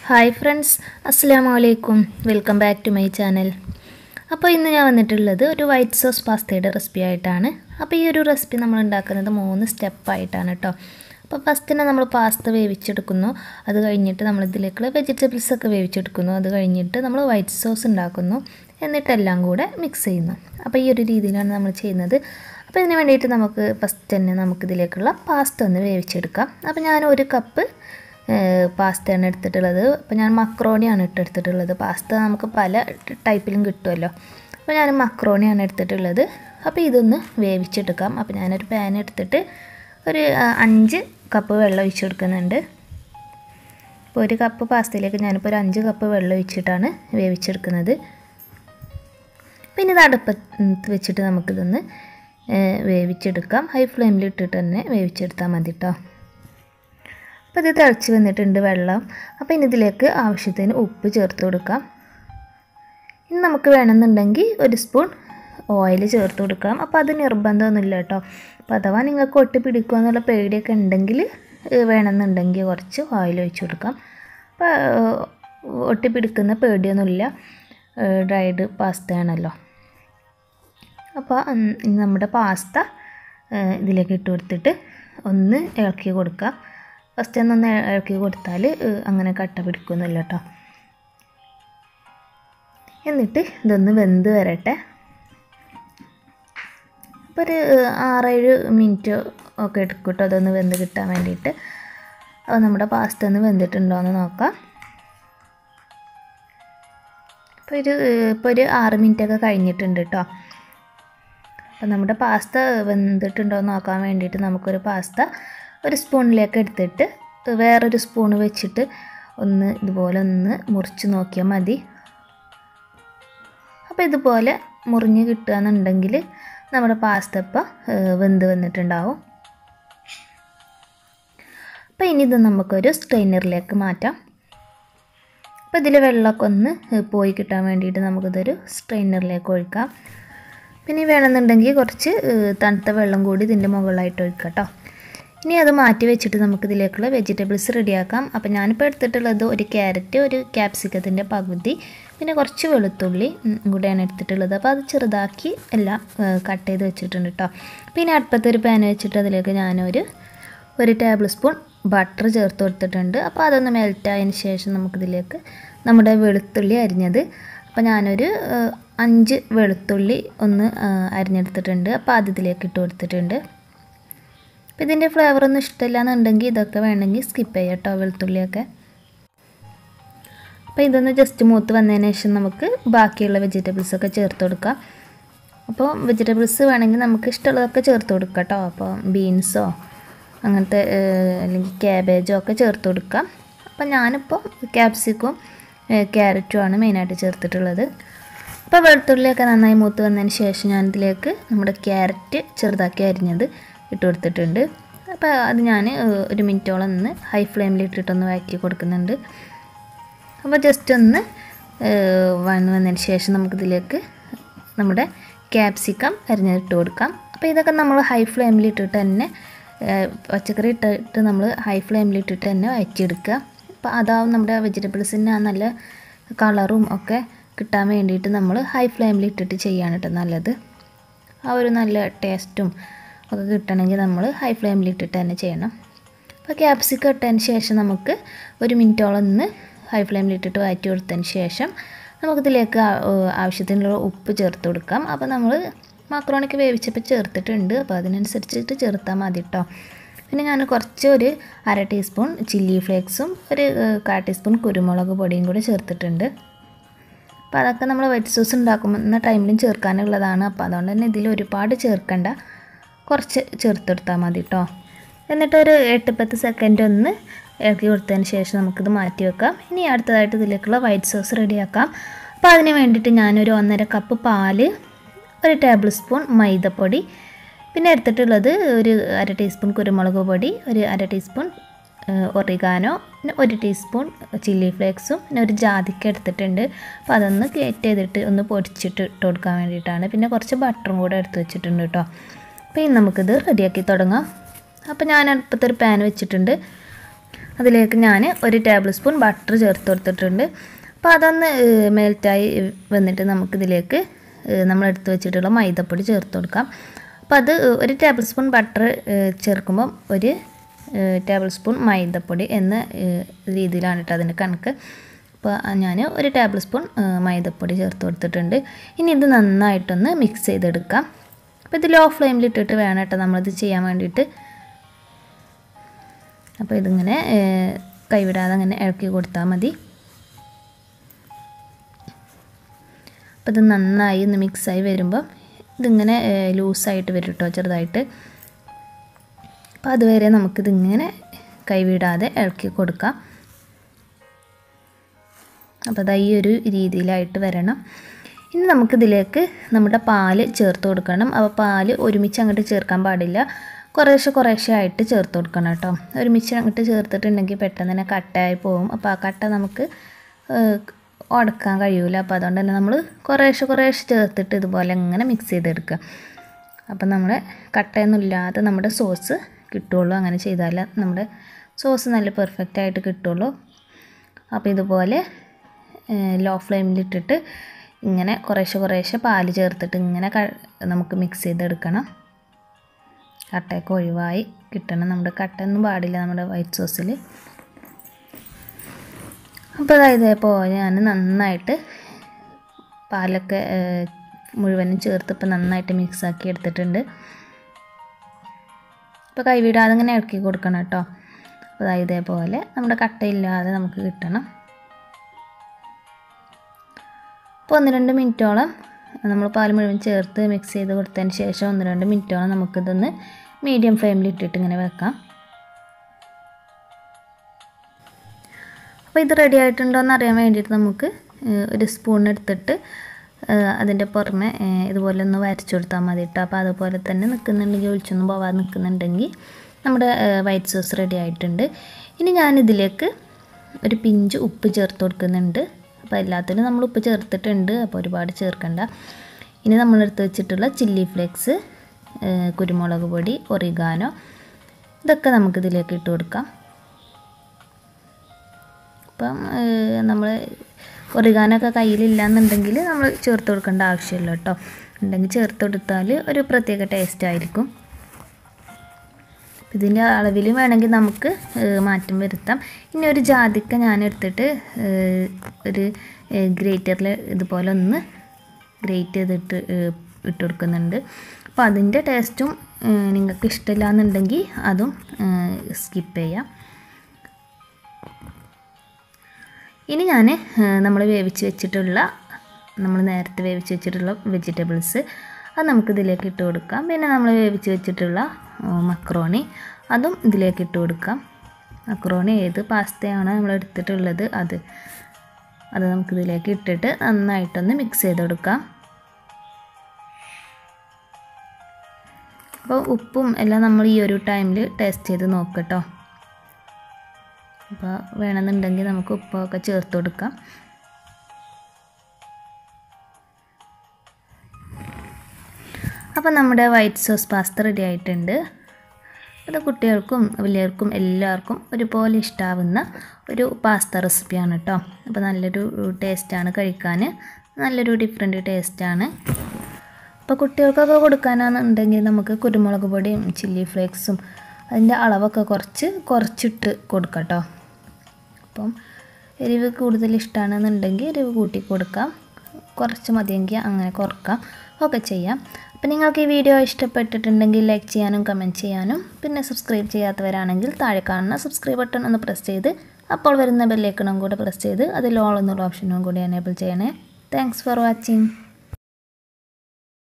hi friends അസ്സാം വലൈക്കും welcome back to my channel അപ്പോൾ ഇന്ന് ഞാൻ വന്നിട്ടുള്ളത് ഒരു വൈറ്റ് സോസ് പാസ്തയുടെ റെസിപ്പി ആയിട്ടാണ് അപ്പോൾ ഈ ഒരു റെസിപ്പി നമ്മൾ ഉണ്ടാക്കുന്നത് മൂന്ന് സ്റ്റെപ്പായിട്ടാണ് കേട്ടോ അപ്പോൾ ഫസ്റ്റ് തന്നെ നമ്മൾ പാസ്ത വേവിച്ചെടുക്കുന്നു അത് കഴിഞ്ഞിട്ട് നമ്മൾ ഇതിലേക്കുള്ള വെജിറ്റബിൾസ് ഒക്കെ വേവിച്ചെടുക്കുന്നു അത് കഴിഞ്ഞിട്ട് നമ്മൾ വൈറ്റ് സോസ് ഉണ്ടാക്കുന്നു എന്നിട്ടെല്ലാം കൂടെ മിക്സ് ചെയ്യുന്നു അപ്പോൾ ഈ ഒരു രീതിയിലാണ് നമ്മൾ ചെയ്യുന്നത് അപ്പോൾ ഇതിന് വേണ്ടിയിട്ട് നമുക്ക് ഫസ്റ്റ് തന്നെ നമുക്കിതിലേക്കുള്ള പാസ്ത ഒന്ന് വേവിച്ചെടുക്കാം അപ്പോൾ ഞാൻ ഒരു കപ്പ് പാസ്തയാണ് എടുത്തിട്ടുള്ളത് അപ്പോൾ ഞാൻ മക്രോണിയാണ് ഇട്ടെടുത്തിട്ടുള്ളത് പാസ്ത നമുക്ക് പല ടൈപ്പിലും കിട്ടുമല്ലോ അപ്പോൾ ഞാൻ മക്രോണിയാണ് എടുത്തിട്ടുള്ളത് അപ്പോൾ ഇതൊന്ന് വേവിച്ചെടുക്കാം അപ്പോൾ ഞാനൊരു പാൻ എടുത്തിട്ട് ഒരു അഞ്ച് കപ്പ് വെള്ളം ഒഴിച്ചെടുക്കുന്നുണ്ട് അപ്പോൾ ഒരു കപ്പ് പാസ്തയിലേക്ക് ഞാനിപ്പോൾ ഒരു അഞ്ച് കപ്പ് വെള്ളം ഒഴിച്ചിട്ടാണ് വേവിച്ചെടുക്കുന്നത് പിന്നെ ഇത് അടുപ്പത്ത് വെച്ചിട്ട് നമുക്കിതൊന്ന് വേവിച്ചെടുക്കാം ഹൈ ഫ്ലെയിമിൽ ഇട്ടിട്ട് തന്നെ വേവിച്ചെടുത്താൽ മതി കേട്ടോ അപ്പോൾ ഇത് തിളച്ച് വന്നിട്ടുണ്ട് വെള്ളം അപ്പോൾ ഇനി ഇതിലേക്ക് ആവശ്യത്തിന് ഉപ്പ് ചേർത്ത് കൊടുക്കാം ഇനി നമുക്ക് വേണമെന്നുണ്ടെങ്കിൽ ഒരു സ്പൂൺ ഓയിൽ ചേർത്ത് കൊടുക്കാം അപ്പോൾ അത് നിർബന്ധമൊന്നുമില്ല കേട്ടോ അപ്പോൾ അഥവാ നിങ്ങൾക്ക് ഒട്ടി പിടിക്കുക എന്നുള്ള പേടിയൊക്കെ ഉണ്ടെങ്കിൽ വേണമെന്നുണ്ടെങ്കിൽ കുറച്ച് ഓയിൽ ഒഴിച്ച് കൊടുക്കാം അപ്പോൾ ഒട്ടി പിടിക്കുന്ന പേടിയൊന്നുമില്ല ഡ്രൈഡ് പാസ്തയാണല്ലോ അപ്പോൾ നമ്മുടെ പാസ്ത ഇതിലേക്ക് ഇട്ട് കൊടുത്തിട്ട് ഒന്ന് ഇളക്കി കൊടുക്കാം ഫസ്റ്റ് ഒന്നൊന്ന് ഇളക്കി കൊടുത്താൽ അങ്ങനെ കട്ട പിടിക്കൊന്നുമില്ല കേട്ടോ എന്നിട്ട് ഇതൊന്ന് വെന്ത് വരട്ടെ അപ്പോൾ ഒരു ആറേഴ് മിനിറ്റ് ഒക്കെ എടുക്കും കേട്ടോ അതൊന്ന് വെന്ത് കിട്ടാൻ വേണ്ടിയിട്ട് അപ്പോൾ നമ്മുടെ പാസ്ത ഒന്ന് വെന്തിട്ടുണ്ടോ എന്ന് നോക്കാം ഇപ്പോൾ ഒരു ഇപ്പോൾ ഒരു ആറ് മിനിറ്റൊക്കെ കഴിഞ്ഞിട്ടുണ്ട് കേട്ടോ അപ്പോൾ നമ്മുടെ പാസ്ത വെന്തിട്ടുണ്ടോ എന്ന് നോക്കാൻ വേണ്ടിയിട്ട് നമുക്കൊരു പാസ്ത ഒരു സ്പൂണിലേക്ക് എടുത്തിട്ട് വേറൊരു സ്പൂൺ വെച്ചിട്ട് ഒന്ന് ഇതുപോലെ ഒന്ന് മുറിച്ച് നോക്കിയാൽ മതി അപ്പോൾ ഇതുപോലെ മുറിഞ്ഞ് കിട്ടുകയെന്നുണ്ടെങ്കിൽ നമ്മുടെ പാസ്ത ഇപ്പം വെന്ത് വന്നിട്ടുണ്ടാവും അപ്പോൾ ഇനി ഇത് നമുക്കൊരു സ്ട്രെയിനറിലേക്ക് മാറ്റാം അപ്പോൾ ഇതിൽ വെള്ളമൊക്കെ ഒന്ന് പോയി കിട്ടാൻ വേണ്ടിയിട്ട് നമുക്കിതൊരു സ്ട്രെയിനറിലേക്ക് ഒഴിക്കാം പിന്നെ വേണമെന്നുണ്ടെങ്കിൽ കുറച്ച് തണുത്ത വെള്ളം കൂടി ഇതിൻ്റെ മുകളിലായിട്ട് ഒഴിക്കാം കേട്ടോ ഇനി അത് മാറ്റി വെച്ചിട്ട് നമുക്കിതിലേക്കുള്ള വെജിറ്റബിൾസ് റെഡിയാക്കാം അപ്പോൾ ഞാനിപ്പോൾ എടുത്തിട്ടുള്ളത് ഒരു ക്യാരറ്റ് ഒരു ക്യാപ്സിക്കത്തിൻ്റെ പകുതി പിന്നെ കുറച്ച് വെളുത്തുള്ളി കൂടെയാണ് എടുത്തിട്ടുള്ളത് അപ്പോൾ അത് ചെറുതാക്കി എല്ലാം കട്ട് ചെയ്ത് വെച്ചിട്ടുണ്ട് കേട്ടോ പിന്നെ അടുപ്പത്ത് ഒരു പാൻ വെച്ചിട്ട് അതിലേക്ക് ഞാനൊരു ഒരു ടേബിൾ സ്പൂൺ ബട്ടർ ചേർത്ത് കൊടുത്തിട്ടുണ്ട് അപ്പോൾ അതൊന്ന് മെൽറ്റായതിന് ശേഷം നമുക്കിതിലേക്ക് നമ്മുടെ വെളുത്തുള്ളി അരിഞ്ഞത് അപ്പോൾ ഞാനൊരു അഞ്ച് വെളുത്തുള്ളി ഒന്ന് അരിഞ്ഞെടുത്തിട്ടുണ്ട് അപ്പോൾ അത് ഇതിലേക്ക് ഇട്ട് കൊടുത്തിട്ടുണ്ട് അപ്പോൾ ഇതിൻ്റെ ഫ്ലേവറൊന്നും ഇഷ്ടമില്ല എന്നുണ്ടെങ്കിൽ ഇതൊക്കെ വേണമെങ്കിൽ സ്കിപ്പ് ചെയ്യാം കേട്ടോ വെളുത്തുള്ളിയൊക്കെ അപ്പോൾ ഇതൊന്ന് ജസ്റ്റ് മൂത്ത് വന്നതിന് ശേഷം നമുക്ക് ബാക്കിയുള്ള വെജിറ്റബിൾസൊക്കെ ചേർത്ത് കൊടുക്കാം അപ്പോൾ വെജിറ്റബിൾസ് വേണമെങ്കിൽ നമുക്ക് ഇഷ്ടമുള്ളതൊക്കെ ചേർത്ത് കൊടുക്കാം കേട്ടോ അപ്പോൾ ബീൻസോ അങ്ങനത്തെ അല്ലെങ്കിൽ ക്യാബേജോ ഒക്കെ ചേർത്ത് കൊടുക്കാം അപ്പോൾ ഞാനിപ്പോൾ ക്യാപ്സിക്കും ക്യാരറ്റുമാണ് മെയിനായിട്ട് ചേർത്തിട്ടുള്ളത് അപ്പോൾ വെളുത്തുള്ളിയൊക്കെ നന്നായി മൂത്ത് വന്നതിന് ശേഷം ഞാനിതിലേക്ക് നമ്മുടെ ക്യാരറ്റ് ചെറുതാക്കി അരിഞ്ഞത് ഇട്ട് കൊടുത്തിട്ടുണ്ട് അപ്പോൾ അത് ഞാൻ ഒരു മിനിറ്റോളം ഒന്ന് ഹൈ ഫ്ലെയിമിൽ ഇട്ടിട്ടൊന്ന് വഴറ്റി കൊടുക്കുന്നുണ്ട് അപ്പോൾ ജസ്റ്റ് ഒന്ന് വന്ന് വന്നതിന് ശേഷം നമുക്കിതിലേക്ക് നമ്മുടെ ക്യാപ്സിക്കം അരിഞ്ഞിട്ട് കൊടുക്കാം അപ്പോൾ ഇതൊക്കെ നമ്മൾ ഹൈ ഫ്ലെയിമിൽ ഇട്ടിട്ട് തന്നെ പച്ചക്കറി ഇട്ടിട്ട് നമ്മൾ ഹൈ ഫ്ലെയിമിൽ ഇട്ടിട്ട് തന്നെ വഴറ്റിയെടുക്കുക അപ്പോൾ അതാവും നമ്മുടെ വെജിറ്റബിൾസിന് ആ നല്ല കളറും ഒക്കെ കിട്ടാൻ വേണ്ടിയിട്ട് നമ്മൾ ഹൈ ഫ്ലെയിമിൽ ഇട്ടിട്ട് ചെയ്യാണ് കേട്ടോ നല്ലത് ആ ഒരു നല്ല ടേസ്റ്റും ഒക്കെ കിട്ടണമെങ്കിൽ നമ്മൾ ഹൈ ഫ്ലെയിമിൽ ഇട്ടിട്ട് തന്നെ ചെയ്യണം അപ്പോൾ ക്യാപ്സിക്കം ഇട്ടതിന് ശേഷം നമുക്ക് ഒരു മിനിറ്റോളം ഒന്ന് ഹൈ ഫ്ലെയിമിൽ ഇട്ടിട്ട് വഴറ്റി കൊടുത്തതിന് ശേഷം നമുക്കിതിലേക്ക് ആവശ്യത്തിനുള്ള ഉപ്പ് ചേർത്ത് കൊടുക്കാം അപ്പോൾ നമ്മൾ മക്രോണിക്ക് വേവിച്ചപ്പോൾ ചേർത്തിട്ടുണ്ട് അപ്പോൾ അതിനനുസരിച്ചിട്ട് ചേർത്താൽ മതി കേട്ടോ പിന്നെ ഞാൻ കുറച്ച് ഒരു അര ടീസ്പൂൺ ചില്ലി ഫ്ലേക്സും ഒരു കാ ടീസ്പൂൺ കുരുമുളക് പൊടിയും കൂടി ചേർത്തിട്ടുണ്ട് അപ്പോൾ അതൊക്കെ നമ്മൾ വൈറ്റ് സോസ് ഉണ്ടാക്കുന്ന ടൈമിലും ചേർക്കാനുള്ളതാണ് അപ്പോൾ അതുകൊണ്ട് തന്നെ ഇതിൽ ഒരുപാട് ചേർക്കണ്ട കുറച്ച് ചേർത്തെടുത്താൽ മതി കേട്ടോ എന്നിട്ടൊരു എട്ട് പത്ത് സെക്കൻഡ് ഒന്ന് ഇളക്കി കൊടുത്തതിന് ശേഷം നമുക്കിത് മാറ്റി വെക്കാം ഇനി അടുത്തതായിട്ട് ഇതിലേക്കുള്ള വൈറ്റ് സോസ് റെഡിയാക്കാം അപ്പോൾ അതിന് വേണ്ടിയിട്ട് ഞാനൊരു ഒന്നര കപ്പ് പാല് ഒരു ടേബിൾ സ്പൂൺ മൈദപ്പൊടി പിന്നെ എടുത്തിട്ടുള്ളത് ഒരു അര ടീസ്പൂൺ കുരുമുളക് പൊടി ഒരു അര ടീസ്പൂൺ ഒറിഗാനോ പിന്നെ ഒരു ടീസ്പൂൺ ചില്ലി ഫ്ലേക്സും പിന്നെ ഒരു ജാതിക്ക എടുത്തിട്ടുണ്ട് അപ്പോൾ അതൊന്ന് കയറ്റ് ചെയ്തിട്ട് ഒന്ന് പൊടിച്ചിട്ട് ഇട്ട് കൊടുക്കാൻ വേണ്ടിയിട്ടാണ് പിന്നെ കുറച്ച് ബട്ടറും കൂടെ എടുത്ത് വെച്ചിട്ടുണ്ട് കേട്ടോ അപ്പോൾ ഇനി നമുക്കിത് റെഡിയാക്കി തുടങ്ങാം അപ്പോൾ ഞാൻ അടുപ്പത്തൊരു പാൻ വെച്ചിട്ടുണ്ട് അതിലേക്ക് ഞാൻ ഒരു ടേബിൾ സ്പൂൺ ബട്ടർ ചേർത്ത് കൊടുത്തിട്ടുണ്ട് അപ്പോൾ അതൊന്ന് മെൽറ്റായി വന്നിട്ട് നമുക്കിതിലേക്ക് നമ്മൾ എടുത്ത് വെച്ചിട്ടുള്ള മൈദപ്പൊടി ചേർത്ത് കൊടുക്കാം അപ്പോൾ അത് ഒരു ടേബിൾ സ്പൂൺ ബട്ടർ ചേർക്കുമ്പം ഒരു ടേബിൾ സ്പൂൺ മൈദപ്പൊടി എന്ന രീതിയിലാണ് കേട്ടോ അതിൻ്റെ കണക്ക് അപ്പോൾ ഞാൻ ഒരു ടേബിൾ സ്പൂൺ മൈദപ്പൊടി ചേർത്ത് കൊടുത്തിട്ടുണ്ട് ഇനി ഇത് നന്നായിട്ടൊന്ന് മിക്സ് ചെയ്തെടുക്കാം അപ്പോൾ ഇത് ലോ ഫ്ലെയിമിൽ ഇട്ടിട്ട് വേണം കേട്ടോ നമ്മളിത് ചെയ്യാൻ വേണ്ടിയിട്ട് അപ്പോൾ ഇതിങ്ങനെ കൈവിടാതെ അങ്ങനെ ഇളക്കി കൊടുത്താൽ മതി അപ്പോൾ ഇത് നന്നായി ഒന്ന് മിക്സായി വരുമ്പോൾ ഇതിങ്ങനെ ലൂസായിട്ട് വരും കേട്ടോ ചെറുതായിട്ട് അപ്പോൾ അതുവരെ നമുക്കിതിങ്ങനെ കൈവിടാതെ ഇളക്കി കൊടുക്കാം അപ്പോൾ അതാ ഈ ഒരു രീതിയിലായിട്ട് വരണം ഇനി നമുക്കിതിലേക്ക് നമ്മുടെ പാല് ചേർത്ത് കൊടുക്കണം അപ്പോൾ പാല് ഒരുമിച്ച് അങ്ങോട്ട് ചേർക്കാൻ പാടില്ല കുറേശ്ശെ കുറേശ്ശെ ആയിട്ട് ചേർത്ത് കൊടുക്കണം കേട്ടോ ഒരുമിച്ച് അങ്ങോട്ട് ചേർത്തിട്ടുണ്ടെങ്കിൽ പെട്ടെന്ന് തന്നെ കട്ടയായി പോകും അപ്പോൾ ആ കട്ട നമുക്ക് ഉടക്കാൻ കഴിയൂല അപ്പോൾ അതുകൊണ്ട് തന്നെ നമ്മൾ കുറേശ്ശെ കുറേശ്ശെ ചേർത്തിട്ട് ഇതുപോലെ ഇങ്ങനെ മിക്സ് ചെയ്തെടുക്കുക അപ്പോൾ നമ്മുടെ കട്ടയൊന്നും ഇല്ലാതെ നമ്മുടെ സോസ് കിട്ടുള്ളൂ അങ്ങനെ ചെയ്താൽ നമ്മുടെ സോസ് നല്ല പെർഫെക്റ്റ് ആയിട്ട് കിട്ടുള്ളൂ അപ്പോൾ ഇതുപോലെ ലോ ഫ്ലെയിമിലിട്ടിട്ട് ഇങ്ങനെ കുറേശ്ശെ കുറേശ്ശെ പാല് ചേർത്തിട്ട് ഇങ്ങനെ നമുക്ക് മിക്സ് ചെയ്തെടുക്കണം കട്ടയൊക്കെ ഒഴിവായി കിട്ടണം നമ്മുടെ കട്ടയൊന്നും പാടില്ല നമ്മുടെ വൈറ്റ് സോസിൽ അപ്പോൾ അതായത് ഇപ്പോൾ ഞാൻ നന്നായിട്ട് പാലൊക്കെ മുഴുവനും ചേർത്ത് ഇപ്പോൾ നന്നായിട്ട് മിക്സാക്കി എടുത്തിട്ടുണ്ട് ഇപ്പോൾ കൈവിടാതെ ഇങ്ങനെ ഇളക്കി കൊടുക്കണം കേട്ടോ അപ്പോൾ ഇതേപോലെ നമ്മുടെ കട്ടയില്ലാതെ നമുക്ക് കിട്ടണം അപ്പോൾ ഒന്ന് രണ്ട് മിനിറ്റോളം നമ്മൾ പാൽ മുഴുവൻ ചേർത്ത് മിക്സ് ചെയ്ത് കൊടുത്തതിന് ശേഷം ഒന്ന് രണ്ട് മിനിറ്റോളം നമുക്കിതൊന്ന് മീഡിയം ഫ്ലെയിമിൽ ഇട്ടിട്ട് ഇങ്ങനെ വെക്കാം അപ്പോൾ ഇത് റെഡി ആയിട്ടുണ്ടോ എന്ന് അറിയാൻ വേണ്ടിയിട്ട് നമുക്ക് ഒരു സ്പൂൺ എടുത്തിട്ട് അതിൻ്റെ പുറമെ ഇതുപോലെ ഒന്ന് വരച്ചു കൊടുത്താൽ മതി കേട്ടോ അപ്പോൾ അതുപോലെ തന്നെ നിൽക്കുന്നുണ്ടെങ്കിൽ ഒഴിച്ചൊന്നും പോവാതെ നിൽക്കുന്നുണ്ടെങ്കിൽ നമ്മുടെ വൈറ്റ് സോസ് റെഡി ആയിട്ടുണ്ട് ഇനി ഞാനിതിലേക്ക് ഒരു പിഞ്ച് ഉപ്പ് ചേർത്ത് കൊടുക്കുന്നുണ്ട് അപ്പോൾ എല്ലാത്തിനും നമ്മൾ ഉപ്പ് ചേർത്തിട്ടുണ്ട് അപ്പോൾ ഒരുപാട് ചേർക്കണ്ട ഇനി നമ്മളെടുത്ത് വെച്ചിട്ടുള്ള ചില്ലി ഫ്ലേക്സ് കുരുമുളക് പൊടി ഒറിഗാനോ ഇതൊക്കെ നമുക്കിതിലേക്ക് ഇട്ട് കൊടുക്കാം അപ്പം നമ്മൾ ഒറിഗാനൊക്കെ കയ്യിലില്ലാന്നുണ്ടെങ്കിൽ നമ്മൾ ചേർത്ത് കൊടുക്കേണ്ട ആവശ്യമില്ല കേട്ടോ ഉണ്ടെങ്കിൽ ചേർത്ത് കൊടുത്താൽ ഒരു പ്രത്യേക ടേസ്റ്റ് ആയിരിക്കും ഇതിൻ്റെ അളവിൽ വേണമെങ്കിൽ നമുക്ക് മാറ്റം വരുത്താം ഇനി ഒരു ജാതിക്ക ഞാൻ എടുത്തിട്ട് ഒരു ഗ്രേറ്ററിൽ ഇതുപോലെ ഒന്ന് ഗ്രേറ്റ് ചെയ്തിട്ട് ഇട്ട് കൊടുക്കുന്നുണ്ട് അപ്പോൾ അതിൻ്റെ ടേസ്റ്റും നിങ്ങൾക്ക് ഇഷ്ടമില്ല എന്നുണ്ടെങ്കിൽ അതും സ്കിപ്പ് ചെയ്യാം ഇനി ഞാൻ നമ്മൾ വേവിച്ച് വെച്ചിട്ടുള്ള നമ്മൾ നേരത്തെ വേവിച്ച് വെച്ചിട്ടുള്ള വെജിറ്റബിൾസ് അത് നമുക്ക് ഇതിലേക്ക് ഇട്ട് കൊടുക്കാം പിന്നെ നമ്മൾ വേവിച്ച് വെച്ചിട്ടുള്ള മക്രോണി അതും ഇതിലേക്ക് ഇട്ട് കൊടുക്കാം മക്രോണി ഏത് പാസ്തയാണ് നമ്മൾ എടുത്തിട്ടുള്ളത് അത് അത് നമുക്കിതിലേക്ക് ഇട്ടിട്ട് നന്നായിട്ടൊന്ന് മിക്സ് ചെയ്ത് കൊടുക്കാം അപ്പോൾ ഉപ്പും എല്ലാം നമ്മൾ ഈ ഒരു ടൈമിൽ ടേസ്റ്റ് ചെയ്ത് നോക്കട്ടോ അപ്പോൾ വേണമെന്നുണ്ടെങ്കിൽ നമുക്ക് ഉപ്പൊക്കെ ചേർത്ത് കൊടുക്കാം അപ്പോൾ നമ്മുടെ വൈറ്റ് സോസ് പാസ്ത റെഡി ആയിട്ടുണ്ട് അത് കുട്ടികൾക്കും വലിയവർക്കും എല്ലാവർക്കും ഒരുപോലെ ഇഷ്ടാവുന്ന ഒരു പാസ്ത റെസിപ്പിയാണ് കേട്ടോ അപ്പോൾ നല്ലൊരു ടേസ്റ്റാണ് കഴിക്കാൻ നല്ലൊരു ഡിഫറെൻറ്റ് ടേസ്റ്റാണ് അപ്പോൾ കുട്ടികൾക്കൊക്കെ കൊടുക്കാനാണെന്നുണ്ടെങ്കിൽ നമുക്ക് കുരുമുളക് പൊടിയും ചില്ലി ഫ്ലേക്സും അതിൻ്റെ അളവൊക്കെ കുറച്ച് കുറച്ചിട്ട് കൊടുക്കാം കേട്ടോ അപ്പം എരിവ് കൂടുതൽ ഇഷ്ടമാണെന്നുണ്ടെങ്കിൽ എരിവ് കൂട്ടി കൊടുക്കാം കുറച്ച് മതിയെങ്കിൽ അങ്ങനെ കുറക്കാം ഒക്കെ ചെയ്യാം അപ്പോൾ നിങ്ങൾക്ക് ഈ വീഡിയോ ഇഷ്ടപ്പെട്ടിട്ടുണ്ടെങ്കിൽ ലൈക്ക് ചെയ്യാനും കമൻറ്റ് ചെയ്യാനും പിന്നെ സബ്സ്ക്രൈബ് ചെയ്യാത്തവരാണെങ്കിൽ താഴെ കാണുന്ന സബ്സ്ക്രൈബ് ബട്ടൺ ഒന്ന് പ്രസ് ചെയ്ത് അപ്പോൾ വരുന്ന ബെല്ലേക്കണം കൂടെ പ്രസ് ചെയ്ത് അതിൽ ഓൾ എന്നുള്ള ഓപ്ഷനും കൂടി എനേബിൾ ചെയ്യണേ താങ്ക്സ് ഫോർ വാച്ചിങ്